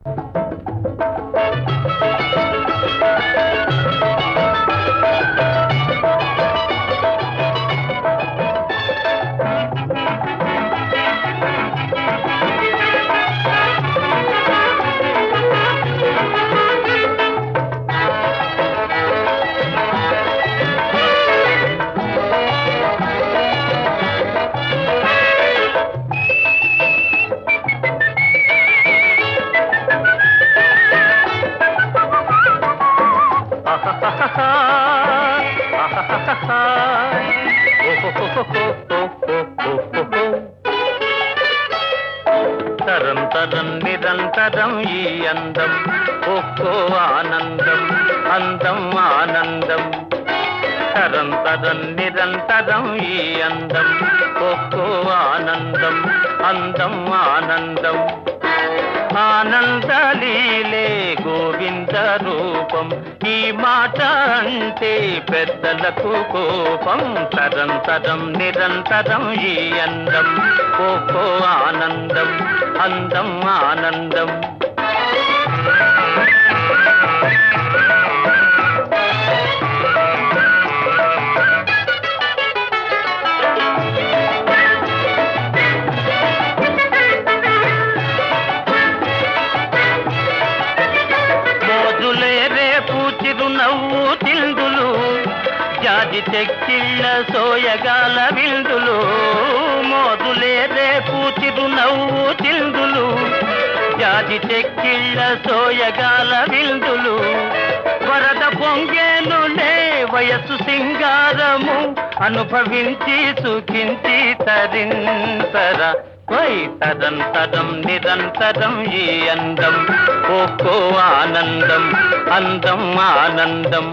తరం తరం నిరంతరం ఈ అందం ఒక్కో ఆనందం అందం ఆనందం తరం తరం నిరంతరం ఈ అందం ఒక్కో ఆనందం అందం ఆనందం ఆనందలీలే గోవింద రూపం ఈ మాట అంటే పెద్దలకు కోపం తరం తరం నిరంతరం ఈ అందం ఓకో ఆనందం అందం ఆనందం మోజులే రేపు చిరునవ్వు తిందులు జాజి చెక్కిళ్ళ సోయగాల విందులు మోజులే రేపు చిరునవ్వు తిందులు జాజి చెక్కిళ్ళ సోయగాల విందులు వరద పొంగేనులే వయసు సింగారము అనుభవించి సుఖించి తరింతర వై తరంతరం నిరంతరం ఈ అందం ఓకో ఆనందం అందం ఆనందం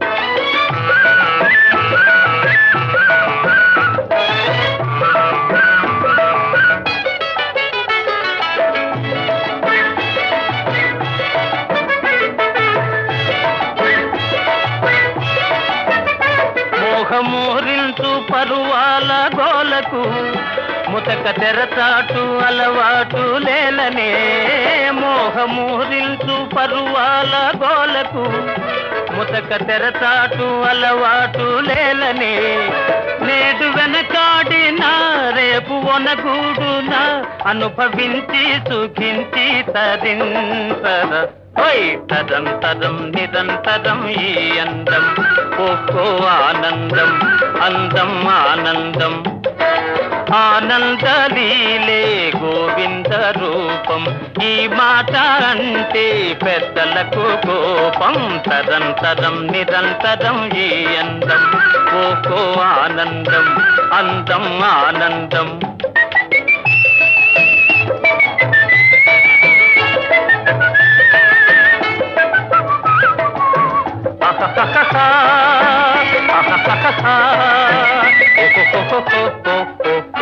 మోహమూరించు పరువాల గోలకు ముతక తెరచాటు అలవాటు లేలనే మోహమూరించు పరువాల గోలకు ముతక తెరచాటు అలవాటు లేలనే నేడు వెనకాడినా రేపు వనగూడునా అనుభవించి సుఖించి తరింతర ఓయ్ తరం తరం నిరంతరం ఈ అందం ఒక్కో ఆనందం అందం ఆనందం ఆనందలీలే గోవింద రూపం ఈ మాట అంటే పెద్దలకు కోపం తరం తరం నిరంతరం ఈ అందం ఓకో ఆనందం అందం ఆనందం ఆహాహాహా, ఆహాహాహా, ఓహోహోహోహో.